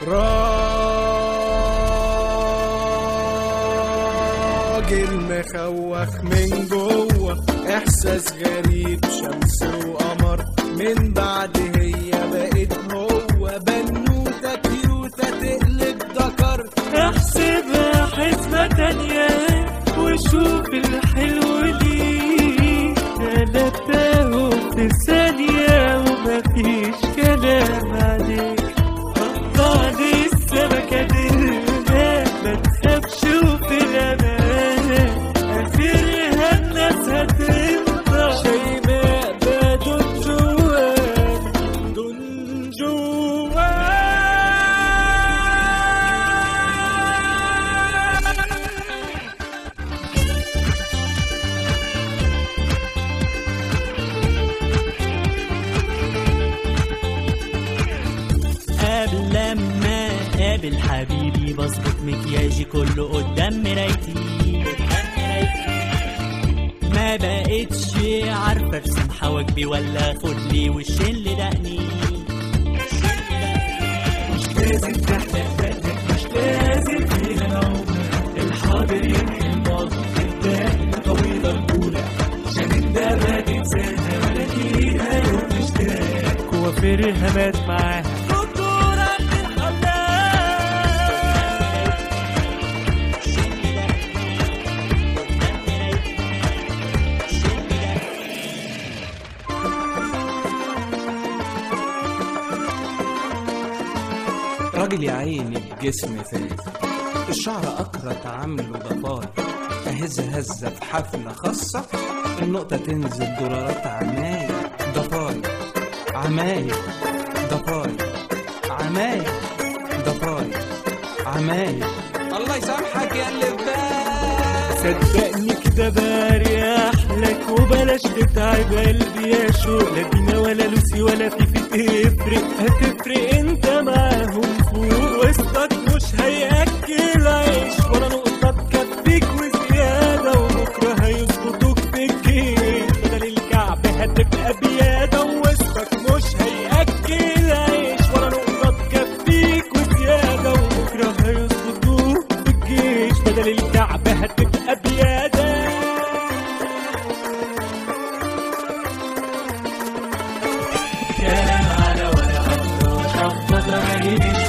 راجل مخوخ من جوه احساس غريب شمس وقمر من بعد هي بقت هو بنوته كيوته تقلب ذكر احسبها حسبة تانية وشوف الحلو ليه قلبته في ثانية ومفيش كلام عليك قطع لي السمكة دلها ما تخافش وفي الأمان آخرها الناس هترضى شيماء بدون جوان دون جوان قبل لما قابل حبيبي بظبط مكياجي كله قدام مرايتي ما بقتش عارفه ارسم حواجبي ولا اخد لي وشين لدقني مش لازم تحلم دقنك مش لازم فيها عمر الحاضر ينهي الماضي الدقن طويلة الأولى عشان انت ما تنساها ولا فيها يوم تشتاق كوافيرها مات معاها دكتورة من الحلاق راجل يا عيني بجسم فارغ الشعر أكرت عامله ضفاي أهز هزة في حفلة خاصة النقطة تنزل دولارات عماية ضفاي عماية ضفاي عماية ضفاي عماية الله يسامحك يا اللي في بالك صدقني كده بريح لك وبلاش تتعب قلبي يا شوق لا دينا ولا لوسي ولا فيفي تفرق هتفرق انت معاهم فوق وسطك مش هياكل عيش ولا نقطة تكفيك وزيادة وبكرة هيظبطوك في الجيش بدل الكعب هتبقى بيادة وسطك مش هياكل عيش ولا نقطة تكفيك وزيادة وبكرة هيظبطوك في الجيش بدل الكعب هتبقى بيادة كلام على ورقة مش هفضل اجيب